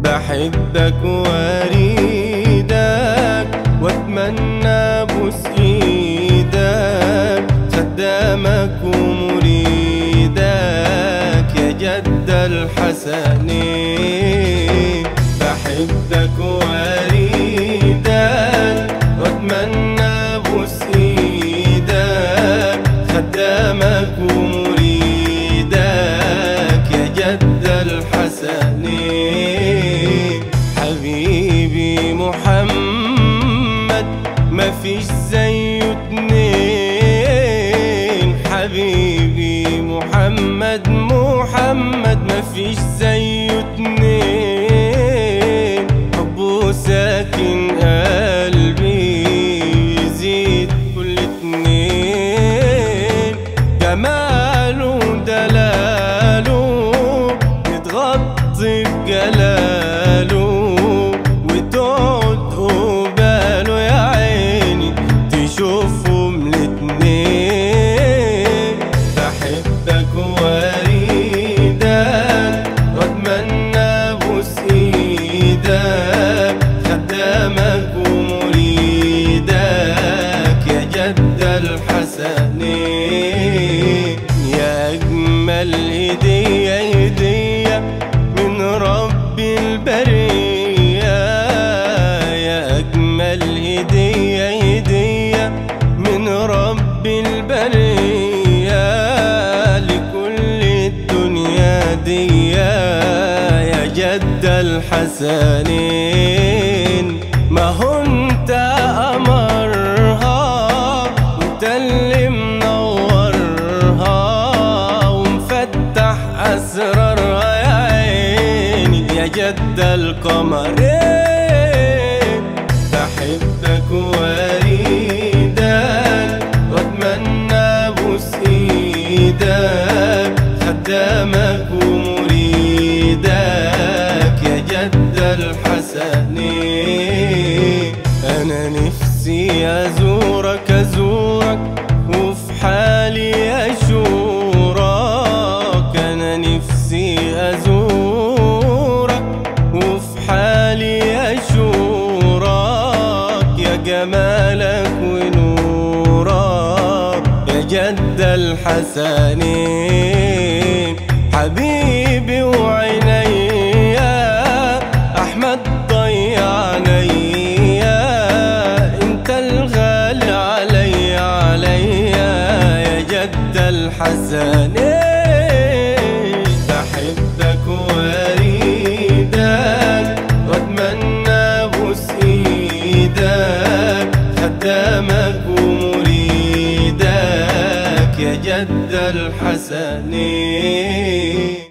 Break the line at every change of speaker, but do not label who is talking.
بحبك واريدك واتمنى بوس ايدك خدامك ومريدك يا جد الحسنين بحبك واريدك واتمنى بوس ايدك خدامك ومريدك يا جد الحسنين حبيبي محمد ما فيش زيه اتنين حبيبي محمد محمد ما فيش زيه اتنين حبه ساكن قلبي يزيد كل اتنين جماله دلاله يتغطي بجلاله وتقعد قباله يا عيني تشوفهم الاتنين بحبك واريدك واتمنى بوس ايدك خدامك ومريدك يا جد الحسنين يا اجمل هديه هديه من رب البريه يا اجمل هديه هديه من رب البريه لكل الدنيا دي يا جد الحسنين ما هو انت امرها وانت اللي منورها ومفتح اسرارها يا عيني يا جد القمرين بحبك واريدك واتمنى بوس ايدك خدامك ومريدك يا جد الحسنين انا نفسي ازورك ازورك وفي حالي اشورك انا نفسي ازورك وفي حالي اشورك يا جمالك ونورك يا جد الحسنين حبيبي وعينيا احمد ضيعنيا انت الغالي علي عليا يا جد الحسنين بحبك واريدك واتمنى بوس ايدك خدامك ومريدك يا جد الحسنين